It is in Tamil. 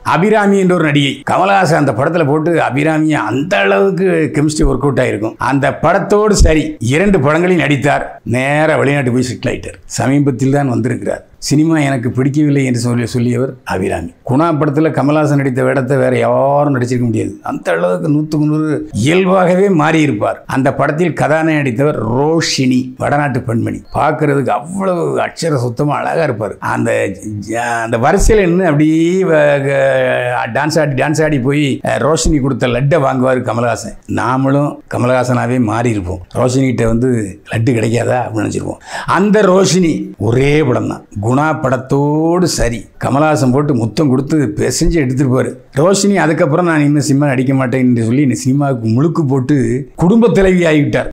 அபிராமி என்ற ஒரு நடிகை கமலஹாசன் அந்த படத்துல போட்டு அபிராமி அந்த அளவுக்கு கெமிஸ்ட்ரி ஒர்க் அவுட் ஆயிருக்கும் அந்த படத்தோடு சரி இரண்டு படங்களில் நடித்தார் நேரா வெளிநாட்டு போய் செட்டில் ஆயிட்டார் சமீபத்தில் தான் வந்திருக்கிறார் சினிமா எனக்கு பிடிக்கவில்லை என்று சொல்லி சொல்லியவர் அபிராமி குணா படத்தில் கமல்ஹாசன் நடித்த வேடத்தை வேற யாரும் நடிச்சிருக்க முடியாது அந்த அளவுக்கு நூற்றுக்கு நூறு இயல்பாகவே மாறி இருப்பார் அந்த படத்தில் கதாநாயகி நடித்தவர் ரோஷினி வடநாட்டு பெண்மணி பார்க்கறதுக்கு அவ்வளவு அக்ஷர சுத்தமாக அழகாக இருப்பார் அந்த ஜ- அந்த வரிசையில் நின்று அப்படியே டான்ஸ் ஆடி டான்ஸ் ஆடி போய் அஹ், ரோஷினி கொடுத்த லட்டை வாங்குவார் கமல்ஹாசன் நாமளும் கமல்ஹாசனாவே மாறி இருப்போம் ரோஷினிகிட்ட வந்து லட்டு கிடைக்காதா அப்படின்னு நினச்சிருப்போம் அந்த ரோஷினி ஒரே படம் தான் குணா படத்தோடு சரி கமல்ஹாசன் போட்டு முத்தம் கொடுத்து பிசைஞ்சு எடுத்துட்டு போரு ரோஷினி அதுக்கப்புறம் நான் இனிமேல் சினிமா நடிக்க மாட்டேன்னு சொல்லி இந்த சினிமாவுக்கு முழுக்கு போட்டு குடும்ப தலைவி ஆகிவிட்டார்